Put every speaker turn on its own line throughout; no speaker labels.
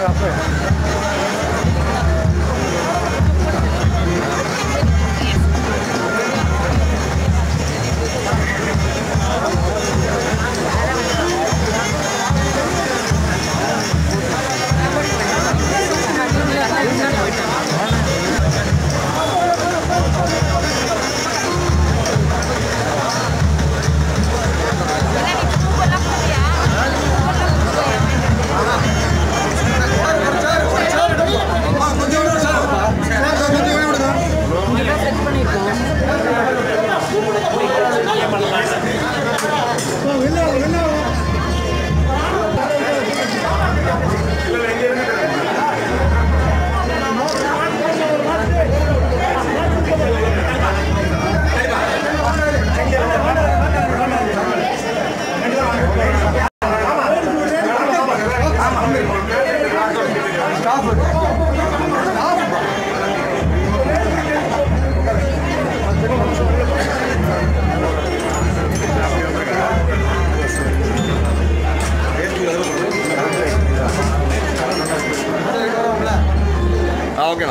ஆ ஓகேண்ணா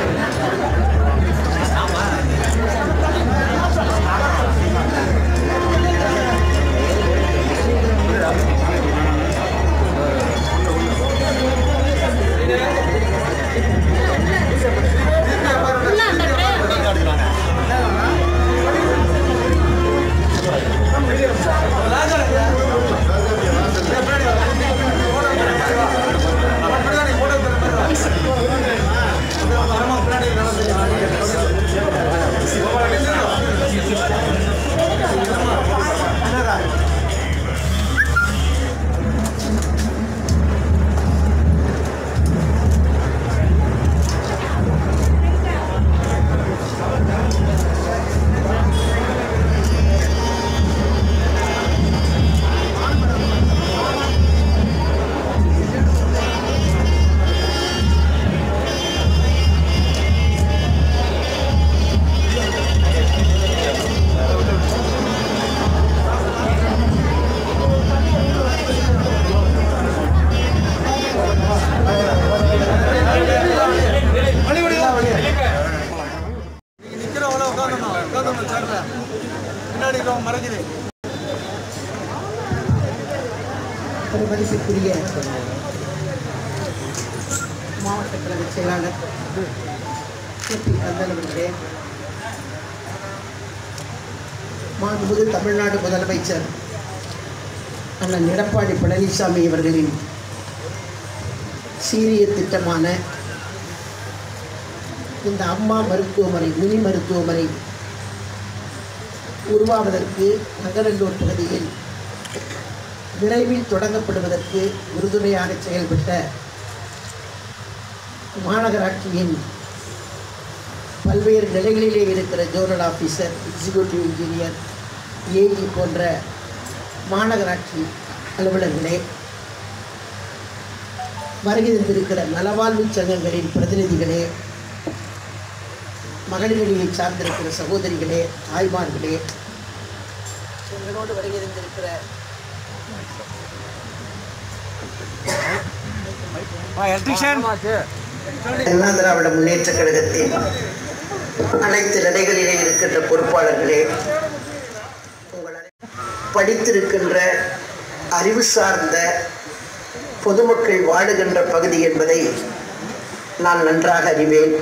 நிக்கிறவங்கள உட்காந்துடணும் உட்காந்துடணும் சேர்ல பின்னாடி இருக்கவங்க மறைஞ்சிரு
பெருமதிப்புக்குரிய மாவட்ட கழக செயலாளர் கே பி கந்தன் அவர்களே மாண்புமிகு தமிழ்நாடு முதலமைச்சர் அண்ணன் எடப்பாடி பழனிசாமி அவர்களின் சீரிய திட்டமான இந்த அம்மா மருத்துவமனை மினி மருத்துவமனை உருவாவதற்கு நகரல்லூர் பகுதியில் விரைவில் தொடங்கப்படுவதற்கு உறுதுணையாக செயல்பட்ட மாநகராட்சியின் பல்வேறு நிலைகளிலே இருக்கிற zonal officer executive engineer AE போன்ற மாநகராட்சி அலுவலர்களே வருகை தந்திருக்கிற நலவாழ்வு சங்கங்களின் பிரதிநிதிகளே மகளிரணியை சார்ந்திருக்கிற சகோதரிகளே தாய்மார்களே எங்களோடு வருகை தந்திருக்கிற அண்ணா திராவிட முன்னேற்ற கழகத்தின் அனைத்து நிலைகளிலே இருக்கின்ற பொறுப்பாளர்களே உங்கள் அனை- படித்திருக்கின்ற அறிவு சார்ந்த பொதுமக்கள் வாழுகின்ற பகுதி என்பதை நான் நன்றாக அறிவேன்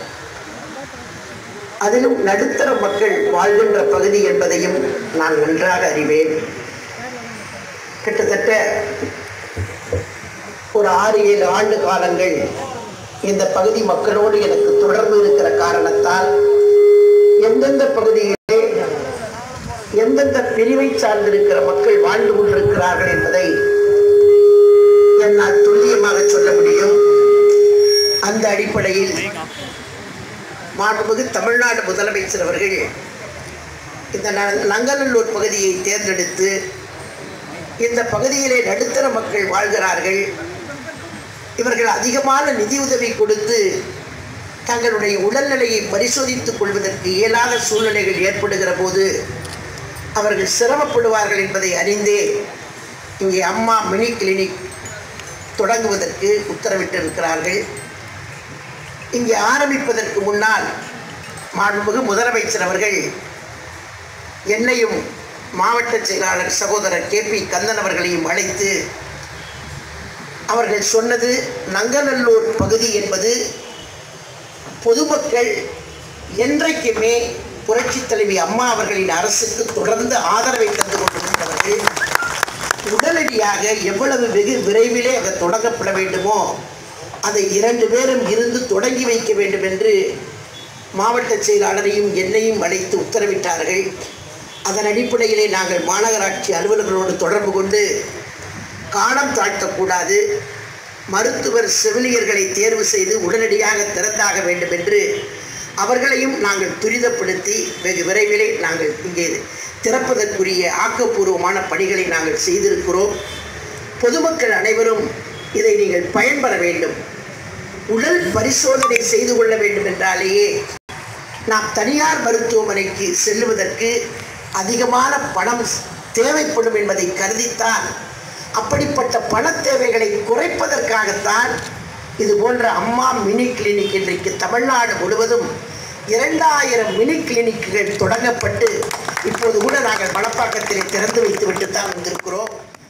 அதிலும் நடுத்தர மக்கள் வாழ்கின்ற பகுதி என்பதையும் நான் நன்றாக அறிவேன் கிட்டத்தட்ட ஒரு ஆறு ஏழு ஆண்டு காலங்கள் இந்த பகுதி மக்களோடு எனக்கு தொடர்பு இருக்கிற காரணத்தால் எந்தெந்த பகுதியிலே எந்தெந்த பிரிவை சார்ந்திருக்கிற மக்கள் வாழ்ந்து கொண்டிருக்கிறார்கள் என்பதை என்னால் துல்லியமாக சொல்ல முடியும் அந்த அடிப்படையில் மாண்புமிகு தமிழ்நாடு முதலமைச்சர் அவர்கள் இந்த ந- நங்கநல்லூர் பகுதியை தேர்ந்தெடுத்து இந்த பகுதியிலே நடுத்தர மக்கள் வாழ்கிறார்கள் இவர்கள் அதிகமான நிதியுதவி கொடுத்து தங்களுடைய உடல்நிலையை பரிசோதித்துக் கொள்வதற்கு இயலாத சூழ்நிலைகள் ஏற்படுகிற போது அவர்கள் சிரமப்படுவார்கள் என்பதை அறிந்தே இங்கே அம்மா மினி கிளினிக் தொடங்குவதற்கு உத்தரவிட்டிருக்கிறார்கள் இங்கே ஆரம்பிப்பதற்கு முன்னால் மாண்புமிகு முதலமைச்சர் அவர்கள் என்னையும் மாவட்ட செயலாளர் சகோதரர் கே பி கந்தன் அவர்களையும் அழைத்து அவர்கள் சொன்னது நங்கநல்லூர் பகுதி என்பது பொதுமக்கள் என்றைக்குமே புரட்சித் தலைவி அம்மா அவர்களின் அரசுக்கு தொடர்ந்து ஆதரவை தந்து கொண்டிருந்தவர்கள் உடனடியாக எவ்வளவு வெகு விரைவிலே அதை தொடங்கப்பட வேண்டுமோ அதை இரண்டு பேரும் இருந்து தொடங்கி வைக்க வேண்டும் என்று மாவட்ட செயலாளரையும் என்னையும் அழைத்து உத்தரவிட்டார்கள் அதன் அடிப்படையிலே நாங்கள் மாநகராட்சி அலுவலர்களோடு தொடர்பு கொண்டு காலம் தாழ்த்தக்கூடாது மருத்துவர் செவிலியர்களை தேர்வு செய்து உடனடியாக திறந்தாக வேண்டும் என்று அவர்களையும் நாங்கள் துரிதப்படுத்தி வெகு விரைவிலே நாங்கள் இங்கே திறப்பதற்குரிய ஆக்கப்பூர்வமான பணிகளை நாங்கள் செய்திருக்கிறோம் பொதுமக்கள் அனைவரும் இதை நீங்கள் பயன்பெற வேண்டும் உடல் பரிசோதனை செய்து கொள்ள வேண்டும் என்றாலேயே நாம் தனியார் மருத்துவமனைக்கு செல்லுவதற்கு அதிகமான பணம் தேவைப்படும் என்பதை கருதித்தான் அப்படிப்பட்ட பண தேவைகளை குறைப்பதற்காகத்தான் இது போன்ற அம்மா மினி கிளினிக் இன்றைக்கு தமிழ்நாடு முழுவதும் இரண்டாயிரம் மினி கிளினிக்குகள் தொடங்கப்பட்டு இப்போது கூட நாங்கள் மணப்பாக்கத்திலே திறந்து வைத்துவிட்டு தான் வந்திருக்கிறோம்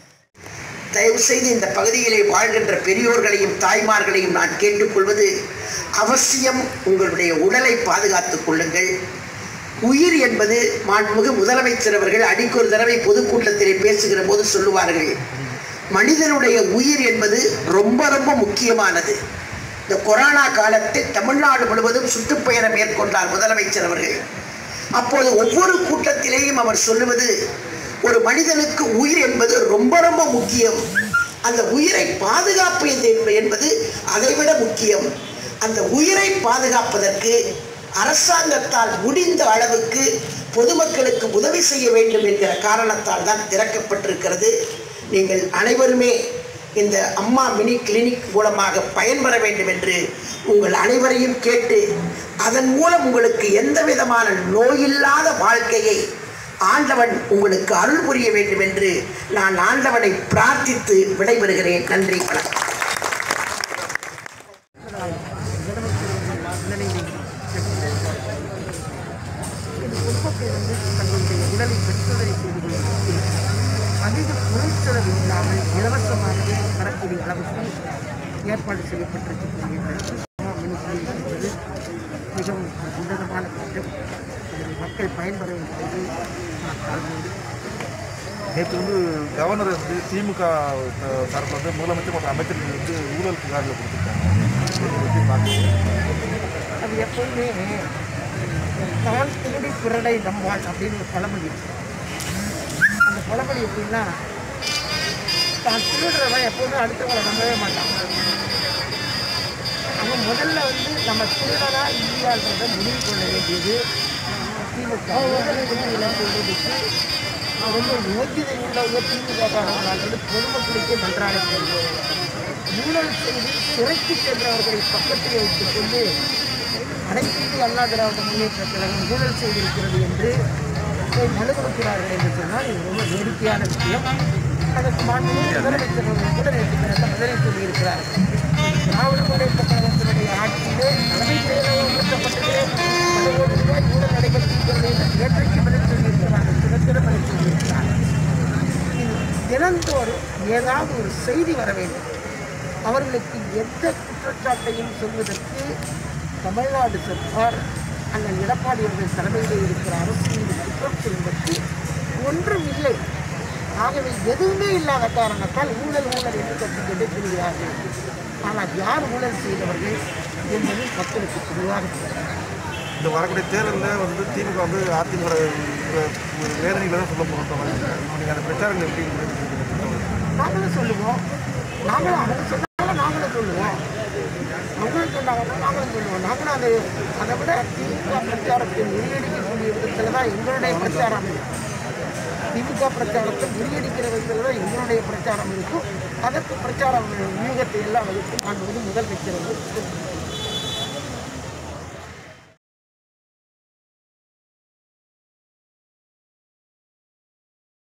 தயவு செய்து இந்த பகுதியிலே வாழ்கின்ற பெரியோர்களையும் தாய்மார்களையும் நான் கேட்டுக்கொள்வது அவசியம் உங்களுடைய உடலை பாதுகாத்துக் கொள்ளுங்கள் உயிர் என்பது மாண்புமிகு முதலமைச்சர் அவர்கள் அடிக்கொரு தடவை பொதுக்கூட்டத்திலே பேசுகிற போது சொல்லுவார்கள் மனிதனுடைய உயிர் என்பது ரொம்ப ரொம்ப முக்கியமானது இந்த கொரோனா காலத்தில் தமிழ்நாடு முழுவதும் சுற்றுப்பயணம் மேற்கொண்டார் முதலமைச்சர் அவர்கள் அப்போது ஒவ்வொரு கூட்டத்திலேயும் அவர் சொல்லுவது ஒரு மனிதனுக்கு உயிர் என்பது ரொம்ப ரொம்ப முக்கியம் அந்த உயிரை பாதுகாப்பது என்பது அதைவிட முக்கியம் அந்த உயிரை பாதுகாப்பதற்கு அரசாங்கத்தால் முடிந்த அளவுக்கு பொதுமக்களுக்கு உதவி செய்ய வேண்டும் என்கிற காரணத்தால் தான் திறக்கப்பட்டிருக்கிறது நீங்கள் அனைவருமே இந்த அம்மா மினி கிளினிக் மூலமாக பயன்பெற வேண்டும் என்று உங்கள் அனைவரையும் கேட்டு அதன் மூலம் உங்களுக்கு எந்த விதமான நோயில்லாத வாழ்க்கையை ஆண்டவன் உங்களுக்கு அருள் புரிய வேண்டும் என்று நான் ஆண்டவனை பிரார்த்தித்து விடைபெறுகிறேன் நன்றி வணக்கம்
பொதுமக்கள் வந்து தங்களுடைய உடலை பரிசோதனை செய்து கொள்வதற்கு அதிக பொருட்செலவு இல்லாமல் இலவசமாகவே வரக்கூடிய அளவுக்கு ஏற்பாடு செய்யப்பட்டிருக்கக்கூடிய இந்த மினிஸ்ட்ரி என்பது மிகவும் உன்னதமான திட்டம் இதில் மக்கள் பயன்பெற வேண்டியது நான் தாழ்மையோடு
நேற்று வந்து கவர்னர் வந்து திமுக த- தரப்புல வந்து முதலமைச்சர் மற்றும் அமைச்சர்கள் வந்து ஊழல் புகாரில் கொடுத்துருக்காங்க இதை பற்றி பார்க்குறேன்
அது எப்போதுமே தான் திருடி பிறடை நம்பாள் அப்படின்னு ஒரு பழமொழி இருக்கு. அந்த பழமொழி எப்படின்னா தான் திருடுறவன் எப்போதுமே அடுத்தவங்களை நம்பவே மாட்டான் அவன் முதல்ல வந்து நம்ம திருடனா இல்லையான்றதை முடிவு கொள்ள வேண்டியது திமுக ஊழல் திருடிகளை சொல்வதற்கு ரொம்ப யோகியதை உள்ளவங்க திமுக காரங்களாகிறது பொதுமக்களுக்கே நன்றாக தெரியும் ஊழல் செய்து சிறைக்கு சென்றவர்களை பக்கத்திலே வைத்துக் கொண்டு அனைத்து இந்திய அண்ணா திராவிட முன்னேற்ற கழகம் ஊழல் செய்திருக்கிறது என்று போய் மனு கொடுக்கிறார்கள் என்று சொன்னால் இது ரொம்ப வேடிக்கையான விஷயம் அதற்கு மாண்புமிகு முதலமைச்சர் அவர்கள் கூட நேற்று பிறந்த பதிலை சொல்லியிருக்கிறார்கள் திராவிட முன்னேற்ற கழகத்தினுடைய ஆட்சியிலே தலைமை செயலகம் உயர்த்தப்பட்டது பல கோடி ரூபாய் ஊழல் நடைபெற்றிருக்கிறது என்று நேற்றைக்கு பதில் சொல்லியிருக்கிறார்கள் தினத்தின பதில் சொல்லியிருக்கிறார்கள் இது தினந்தோறும் ஏதாவது ஒரு செய்தி வர வேண்டும் அவர்களுக்கு எந்த குற்றச்சாட்டையும் சொல்வதற்கு தமிழ்நாடு சர்க்கார் அண்ணன் எடப்பாடி அவர்கள் தலைமையில் இருக்கிற அரசு மீது குற்றம் சொல்வதற்கு ஒன்றும் இல்லை ஆகவே எதுவுமே இல்லாத காரணத்தால் ஊழல் ஊழல் என்று கற்றுக்கொண்டு திரிகிறார்கள் ஆனால் யார் ஊழல் செய்தவர்கள் என்பது மக்களுக்கு தெளிவாக தெரியும்
இந்த வரக்கூடிய தேர்தலில் வந்து திமுக வந்து அதிமுக வேதனைகளை தான் சொல்ல போகிறோம் நீங்கள் அந்த பிரச்சாரங்கள் எப்படி இருக்குது?
நாங்களும் சொல்லுவோம் நாங்களும் அவங்க சொன்னாலும் நாங்களும் சொல்லுவோம் அவங்களும் சொன்னாங்கன்னா நாங்களும் சொல்லுவோம் நாங்களும் அது அதை விட திமுக பிரச்சாரத்தை முறியடிக்கக்கூடிய விதத்தில் தான் எங்களுடைய பிரச்சாரம் இருக்கும் திமுக பிரச்சாரத்தை முறியடிக்கிற விதத்தில் தான் எங்களுடைய பிரச்சாரம் இருக்கும் அதற்கு பிரச்சார வியூகத்தை எல்லாம் வகுத்து நான் வந்து முதலமைச்சர் வந்து